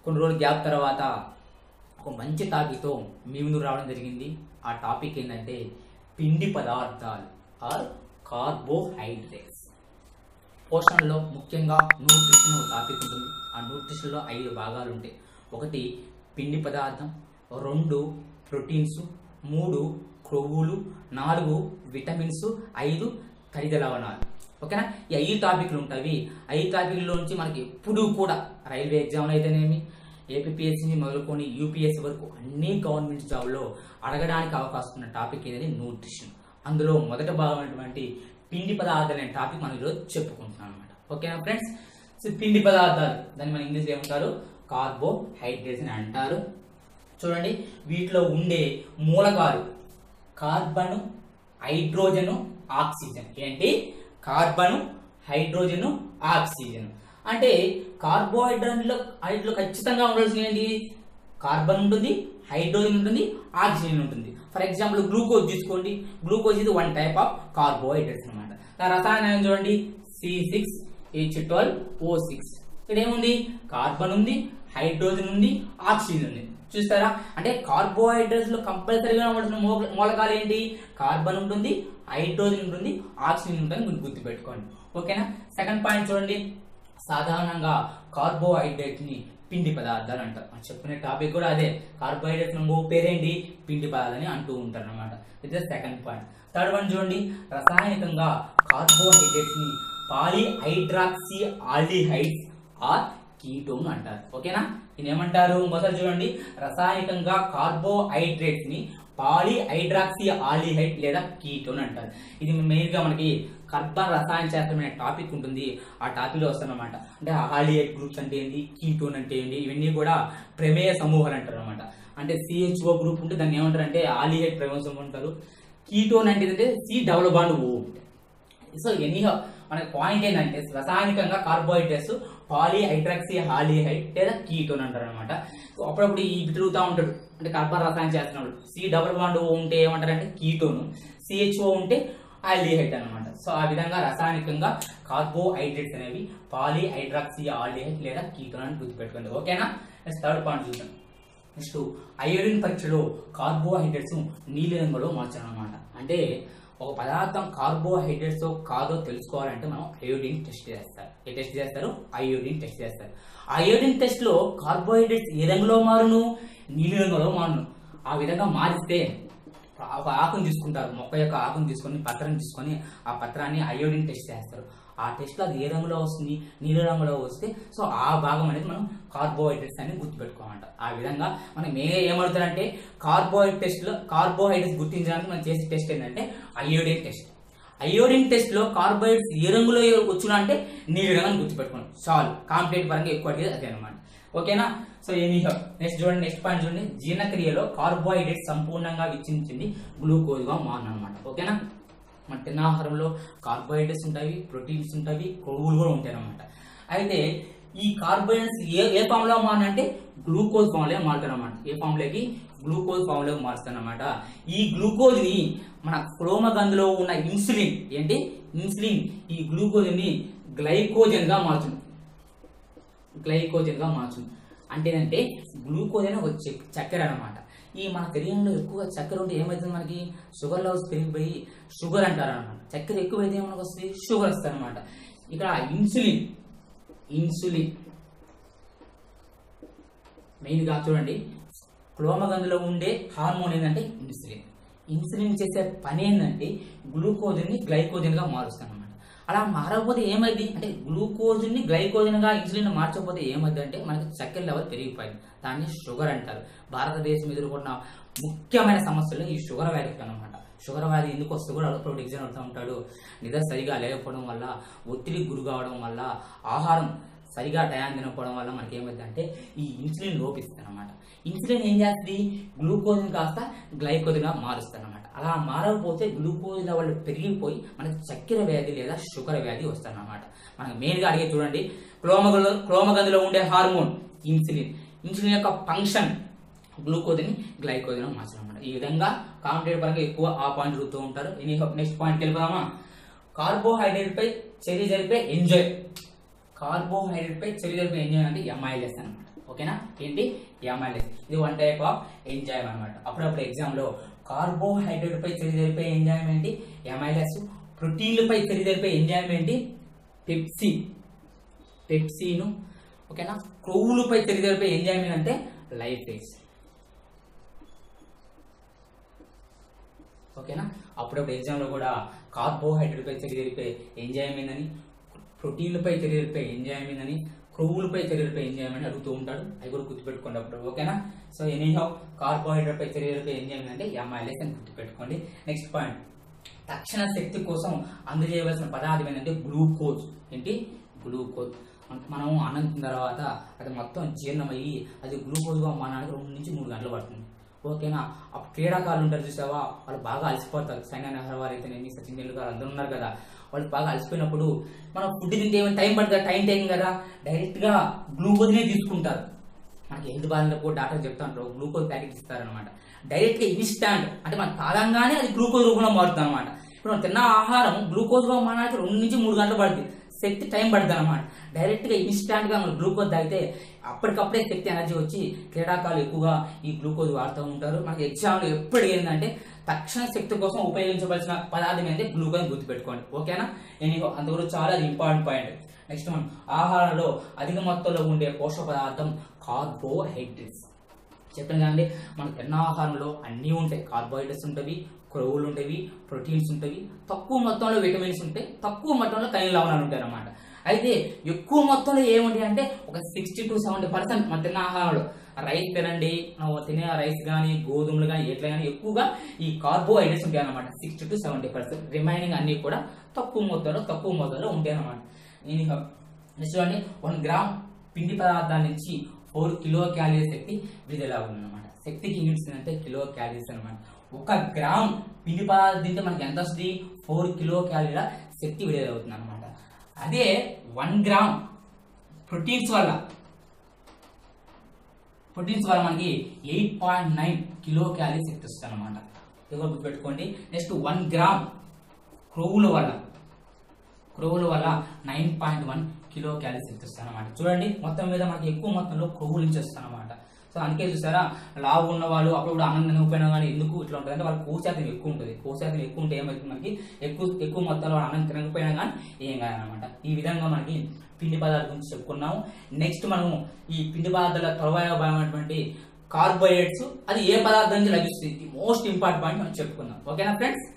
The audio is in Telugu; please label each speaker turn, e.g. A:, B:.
A: కొన్ని రోజులు గ్యాప్ తర్వాత ఒక మంచి టాపిక్తో మీ ముందు రావడం జరిగింది ఆ టాపిక్ ఏంటంటే పిండి పదార్థాలు ఆర్ కార్బోహైడ్రేట్స్ పోషణలో ముఖ్యంగా న్యూట్రిషన్ ఒక టాపిక్ ఉంటుంది ఆ న్యూట్రిషన్లో ఐదు భాగాలు ఉంటాయి ఒకటి పిండి పదార్థం రెండు ప్రోటీన్స్ మూడు క్రొవ్వులు నాలుగు విటమిన్స్ ఐదు ఖనిజ లవణాలు ఓకేనా ఈ ఐదు టాపిక్లు ఉంటాయి ఐదు టాపిక్ల నుంచి మనకి ఎప్పుడూ కూడా రైల్వే ఎగ్జామ్ అయితేనేమి ఏపీఎస్సీ మొదలుకొని యూపీఎస్సీ వరకు అన్ని గవర్నమెంట్ జాబ్లో అడగడానికి అవకాశం ఉన్న టాపిక్ ఏదైతే న్యూట్రిషన్ అందులో మొదటి భాగమైనటువంటి పిండి పదార్థాలు అనే టాపిక్ మనం ఈరోజు చెప్పుకుంటున్నాం అనమాట ఓకేనా ఫ్రెండ్స్ సో పిండి పదార్థాలు దాన్ని మన ఇంగ్లీష్లో ఏమంటారు కార్బోహైడ్రేట్స్ అని అంటారు చూడండి వీటిలో ఉండే మూలకాలు కార్బన్ హైడ్రోజను ఆక్సిజన్ ఏంటి కార్బన్ హైడ్రోజన్ ఆక్సిజన్ అంటే కార్బోహైడ్రేట్లో హైడ్రో ఖచ్చితంగా ఉండాల్సిన ఏంటి కార్బన్ ఉంటుంది హైడ్రోజన్ ఉంటుంది ఆక్సిజన్ ఉంటుంది ఫర్ ఎగ్జాంపుల్ గ్లూకోజ్ తీసుకోండి గ్లూకోజ్ ఇది వన్ టైప్ ఆఫ్ కార్బోహైడ్రేట్స్ అనమాట దాని రసాయనం చూడండి C six H twelve O six ఇక్కడ ఏముంది కార్బన్ ఉంది హైడ్రోజన్ ఉంది ఆక్సిజన్ ఉంది చూస్తారా అంటే కార్బోహైడ్రేట్స్ లో కంపల్సరీగా ఉండవలసిన మూల- మూలకాలు ఏంటి కార్బన్ ఉంటుంది హైడ్రోజన్ ఉంటుంది ఆక్సిజన్ ఉంటుంది మీరు గుర్తుపెట్టుకోండి ఓకేనా సెకండ్ పాయింట్ చూడండి సాధారణంగా కార్బోహైడ్రేట్ ని పిండి పదార్థాలు అంటారు మనం చెప్పుకునే టాపిక్ కూడా అదే కార్బోహైడ్రేట్స్ మూడు పేరేంటి పిండి పదార్థాలు అని అంటూ ఉంటారు అనమాట ఇది సెకండ్ పాయింట్ థర్డ్ వన్ చూడండి రసాయనికంగా కార్బోహైడ్రేట్స్ ని పాలిహైడ్రాక్సీ ఆల్డిహైడ్స్ ఆర్ కీటోన్ అంటారు ఓకేనా దీని ఏమంటారు మొదలు చూడండి రసాయనికంగా కార్బోహైడ్రేట్స్ ని పాలిహైడ్రాక్సీ ఆల్డిహైడ్ లేదా కీటోన్ అంటారు ఇది మెయిన్ గా మనకి కార్బన్ రసాయన శాస్త్రం అనే టాపిక్ ఉంటుంది ఆ టాపిక్ లో వస్తుందన్నమాట అంటే ఆల్డిహైడ్ గ్రూప్స్ అంటే ఏంటి కీటోన్ అంటే ఏంటి ఇవన్నీ కూడా ప్రమేయ సమూహాలు అంటారు అనమాట అంటే సిహెచ్ఓ గ్రూప్ ఉంటే దాన్ని ఏమంటారు అంటే ఆల్డిహైడ్ ప్రమేయ సమూహం అంటారు కీటోన్ అంటే ఏంటంటే సి డబుల్ బాండ్ ఓ ఉంటాయి సో ఎనీహౌ మనకి పాయింట్ ఏంటంటే రసాయనికంగా కార్బోహైడ్రేట్స్ పాలీ హైడ్రాక్సీ హాలిహైడ్ లేదా కీటోన్ అంటారు అనమాట అప్పుడప్పుడు ఈ తిరుగుతూ ఉంటాడు అంటే కార్బన్ రసాయన చేస్తున్నప్పుడు సి డబుల్ బాండ్ ఓ ఉంటే ఏమంటారంటే కీటోన్ సిహెచ్ఓ ఉంటే ఆల్డిహైడ్ అన్నమాట సో ఆ విధంగా రసాయనికంగా కార్బోహైడ్రేట్స్ అనేవి పాలీ హైడ్రాక్సీ ఆల్డిహైడ్ లేదా కీటోన్ అని గుర్తుపెట్టుకోండి ఓకేనా నెక్స్ట్ థర్డ్ పాయింట్ చూద్దాం నెక్స్ట్ అయోడిన్ పరీక్షలో కార్బోహైడ్రేట్స్ నీలి రంగులో మార్చడం అనమాట అంటే ఒక పదార్థం కార్బోహైడ్రేట్స్ కాదో తెలుసుకోవాలంటే మనం అయోడిన్ టెస్ట్ చేస్తారు ఏ టెస్ట్ చేస్తారు అయోడిన్ టెస్ట్ చేస్తారు అయోడిన్ టెస్ట్ లో కార్బోహైడ్రేట్స్ ఏ రంగులో మారును నీలి రంగులో మారును ఆ విధంగా మారిస్తే ఒక ఆకును తీసుకుంటారు మొక్క యొక్క ఆకును తీసుకొని పత్రం తీసుకొని ఆ పత్రాన్ని అయోడిన్ టెస్ట్ చేస్తారు ఆ టెస్ట్ లో అది ఏ రంగులో వస్తుంది నీలి రంగులో వస్తే సో ఆ భాగం అనేది మనం కార్బోహైడ్రేట్స్ అని గుర్తుపెట్టుకోమంట ఆ విధంగా మనం మే ఏమడుతారంటే కార్బోహైడ్రేట్ టెస్ట్ లో కార్బోహైడ్రేట్స్ గుర్తించడానికి మనం చేసే టెస్ట్ ఏంటంటే అయోడిన్ టెస్ట్ అయోడిన్ టెస్ట్ లో కార్బోహైడ్రేట్స్ ఏ రంగులో వచ్చినా అంటే నీలి రంగు గుర్తుపెట్టుకోండి చాలు కాంప్లీట్ పరంగా ఎక్కువ అడిగేది అదే అనమాట ఓకేనా సో ఎనీ నెక్స్ట్ చూడండి నెక్స్ట్ పాయింట్ చూడండి జీర్ణక్రియలో కార్బోహైడ్రేట్ సంపూర్ణంగా విచ్ఛించింది గ్లూకోజ్ గా మారను అనమాట ఓకేనా మన తిన్నాహారంలో కార్బోహైడ్రేట్స్ ఉంటాయి ప్రోటీన్స్ ఉంటాయి కొవ్వులు కూడా ఉంటాయి అనమాట అయితే ఈ కార్బోహైడ్రేట్స్ ఏ ఏ ఫామ్ లో మారినంటే గ్లూకోజ్ ఫామ్ లో మారుతారు అనమాట ఏ ఫామ్ లోకి గ్లూకోజ్ ఫామ్ లో మారుతారు అనమాట ఈ గ్లూకోజ్ ని మన క్రోమగంధలో ఉన్న ఇన్సులిన్ ఏంటి ఇన్సులిన్ ఈ గ్లూకోజ్ ని గ్లైకోజన్ గా మారుతుంది గ్లైకోజన్ గా మార్చుంది అంటే ఏంటంటే గ్లూకోజ్ అనే ఒక చెక్- చక్కెర అనమాట ఈ మన శరీరంలో ఎక్కువ చక్కెర ఉంటే ఏమవుతుంది మనకి షుగర్ లెవెల్స్ పెరిగిపోయి షుగర్ అంటారు అనమాట చక్కెర ఎక్కువైతే మనకు వస్తుంది షుగర్ వస్తుంది అనమాట ఇక్కడ ఇన్సులిన్ ఇన్సులిన్ మెయిన్ గా చూడండి క్లోమగంధలో ఉండే హార్మోన్ ఏంటంటే ఇన్సులిన్ ఇన్సులిన్ చేసే పని ఏంటంటే గ్లూకోజన్ ని గ్లైకోజన్ గా మారుస్తాను అనమాట అలా మారకపోతే ఏమైంది అంటే గ్లూకోజన్ ని గ్లైకోజన్ గా ఇన్సులిన్ మార్చకపోతే ఏమైంది అంటే మనకి చక్కెర లెవెల్ పెరిగిపోయింది దాన్ని షుగర్ అంటారు భారతదేశం ఎదుర్కొన్న ముఖ్యమైన సమస్యలు ఈ షుగర్ వ్యాధి అనమాట షుగర్ వ్యాధి ఎందుకు వస్తే కూడా అప్పుడు ఎగ్జామ్ అవుతూ ఉంటాడు నిద్ర సరిగా లేకపోవడం వల్ల ఒత్తిడికి గురి కావడం వల్ల ఆహారం సరిగా టయాన్ని తినకపోవడం వల్ల మనకి ఏమైంది అంటే ఈ ఇన్సులిన్ లోపిస్తుంది అనమాట ఇన్సులిన్ ఏం చేస్తుంది గ్లూకోజ్ కాస్త గ్లైకోజ్ గా మారుస్తుంది అనమాట అలా మారకపోతే గ్లూకోజ్ లెవెల్ పెరిగిపోయి మనకి చక్కెర వ్యాధి లేదా షుగర్ వ్యాధి వస్తుంది అనమాట మనకి మెయిన్ గా అడిగే చూడండి క్లోమగంలో క్లోమగంధలో ఉండే హార్మోన్ ఇన్సులిన్ ఇన్సులిన్ యొక్క ఫంక్షన్ గ్లూకోజ్ ని గ్లైకోజ్ మార్చడం అనమాట ఈ విధంగా కాంపిటేటివ్ పరంగా ఎక్కువ ఆ పాయింట్ అడుగుతూ ఉంటారు ఎనీ నెక్స్ట్ పాయింట్ వెళ్ళిపోదామా కార్బోహైడ్రేట్ పై చర్య జరిపే ఎంజాయ్ కార్బోహైడ్రేట్ పై చర్య జరిపే ఎంజాయ్ అంటే ఎంఐఎల్ఎస్ అనమాట ఓకేనా ఏంటి ఎంఐఎల్ఎస్ ఇది వన్ టైప్ ఆఫ్ ఎంజాయ్ అనమాట అప్పుడప్పుడు ఎగ్జామ్లో కార్బోహైడ్రేట్ పై చర్య జరిపే ఎంజాయ్ ఏంటి ఎంఐఎల్ఎస్ ప్రోటీన్లపై చర్య జరిపే ఎంజాయ్ ఏంటి పెప్సీ పెప్సీను ఓకేనా క్రొవ్వులపై చర్య జరిపే ఎంజాయ్ అంటే లైఫ్ రేస్ ఓకేనా అప్పుడప్పుడు ఎగ్జామ్లో కూడా కార్బోహైడ్రేట్ పై చర్య జరిపే ఎంజాయ్మెంట్ అని ప్రోటీన్లపై చర్య జరిపే ఎంజాయ్మెంట్ అని క్రొవ్వులపై చర్య జరిపే ఎంజాయ్మెంట్ అని అడుగుతూ ఉంటాడు అవి కూడా గుర్తుపెట్టుకోండి అప్పుడు ఓకేనా సో ఎనీ హౌ కార్బోహైడ్రేట్ పై చర్య జరిపే ఎంజాయ్మెంట్ అంటే ఎంఐఎల్ఎస్ అని గుర్తుపెట్టుకోండి నెక్స్ట్ పాయింట్ తక్షణ శక్తి కోసం అందజేయవలసిన పదార్థం ఏంటంటే గ్లూకోజ్ ఏంటి గ్లూకోజ్ మన- మనం అన్నం తిన్న తర్వాత అది మొత్తం జీర్ణమయ్యి అది గ్లూకోజ్గా మారడానికి రెండు నుంచి మూడు గంటలు పడుతుంది ఓకేనా అప్పుడు క్రీడాకారులు ఉంటారు చూసావా వాళ్ళు బాగా అలసిపోతారు సైనా నెహ్వాల్ అయితేనేమి సచిన్ టెండూల్కర్ అందరూ ఉన్నారు కదా వాళ్ళు బాగా అలసిపోయినప్పుడు మనం ఫుడ్ తింటే ఏమైనా టైం పడుతుంది టైం టైం కదా డైరెక్ట్గా గ్లూకోజ్నే తీసుకుంటారు మనకి హెల్త్ బాగాలేనప్పుడు డాక్టర్ చెప్తా ఉంటారు గ్లూకోజ్ ప్యాకెట్ ఇస్తారనమాట డైరెక్ట్ గా ఇన్స్టాంట్ అంటే మనం తాగంగానే అది గ్లూకోజ్ రూపంలో మారుతుంది అనమాట ఇప్పుడు మనం తిన్న ఆహారం గ్లూకోజ్ గా మారడానికి రెండు నుంచి మూడు గంటలు పడుతుంది శక్తి టైం పడుతుంది అనమాట డైరెక్ట్ గా ఇన్స్టాంట్ గా మనం గ్లూకోజ్ తాగితే అప్పటికప్పుడే శక్తి ఎనర్జీ వచ్చి క్రీడాకారులు ఎక్కువగా ఈ గ్లూకోజ్ వాడుతూ ఉంటారు మనకి ఎగ్జామ్ లో ఎప్పుడు ఏంటంటే తక్షణ శక్తి కోసం ఉపయోగించవలసిన పదార్థం ఏంటంటే గ్లూకోజ్ గుర్తుపెట్టుకోండి ఓకేనా నేను అంతవరకు చాలా ఇంపార్టెంట్ పాయింట్ నెక్స్ట్ మనం ఆహారంలో అధిక మొత్తంలో ఉండే పోషక పదార్థం కార్బోహైడ్రేట్స్ చెప్పాను కదండి మనకు తిన్న ఆహారంలో అన్నీ ఉంటాయి కార్బోహైడ్రేట్స్ ఉంటాయి క్రొవ్వులు ఉంటాయి ప్రోటీన్స్ ఉంటాయి తక్కువ మొత్తంలో విటమిన్స్ ఉంటాయి తక్కువ మొత్తంలో ఖనిజ లవణాలు ఉంటాయి అన్నమాట అయితే ఎక్కువ మొత్తంలో ఏముంటాయి అంటే ఒక సిక్స్టీ టు సెవెంటీ పర్సెంట్ మన తిన్న ఆహారంలో రైస్ తినండి మనం తినే రైస్ కానీ గోధుమలు కానీ ఎట్లా కానీ ఎక్కువగా ఈ కార్బోహైడ్రేట్స్ ఉంటాయి అన్నమాట sixty to seventy percent remaining అన్ని కూడా తక్కువ మొత్తంలో తక్కువ మొత్తంలో ఉంటాయి అన్నమాట నేను ఇక నెక్స్ట్ చూడండి వన్ గ్రామ్ పిండి పదార్థాల నుంచి ఫోర్ కిలో క్యాలరీస్ శక్తి విడుదల అవుతుందన్నమాట శక్తికి యూనిట్స్ అంటే కిలో క్యాలరీస్ అన్నమాట ఒక గ్రామ్ పిండి పదార్థం తింటే మనకి ఎంత వస్తుంది ఫోర్ కిలో క్యాలరీల శక్తి విడుదల అవుతుంది అనమాట అదే వన్ గ్రామ్ ప్రోటీన్స్ వల్ల ప్రోటీన్స్ వల్ల మనకి eight point nine kilo calorie శక్తి వస్తుంది అనమాట ఇది కూడా గుర్తుపెట్టుకోండి నెక్స్ట్ వన్ గ్రామ్ క్రొవ్వుల వల్ల క్రొవ్వుల వల్ల nine point one kilo calories శక్తి వస్తుంది అనమాట చూడండి మొత్తం మీద మనకి ఎక్కువ మొత్తంలో క్రొవ్వుల నుంచి వస్తుంది అనమాట సో అందుకే చూసారా లావు ఉన్న వాళ్ళు అప్పుడు అన్నం తినకపోయినా కానీ ఎందుకు ఇట్లా ఉంటుంది అంటే వాళ్ళకి కొవ్వు శాతం ఎక్కువ ఉంటుంది కొవ్వు శాతం ఎక్కువ ఉంటే ఏమవుతుంది మనకి ఎక్కువ ఎక్కువ మొత్తంలో అన్నం తినకపోయినా కానీ ఏం కాదనమాట ఈ విధంగా మనకి పిండి పదార్థాల గురించి చెప్పుకున్నాము నెక్స్ట్ మనము ఈ పిండి పదార్థాల త్వరవాయ భాగమైనటువంటి కార్బోహైడ్రేట్స్ అది ఏ పదార్థం నుంచి లభిస్తుంది మోస్ట్ ఇంపార్టెంట్ పాయింట్ మనం చెప్పుకుందాం ఓకేనా ఫ్రెండ్స్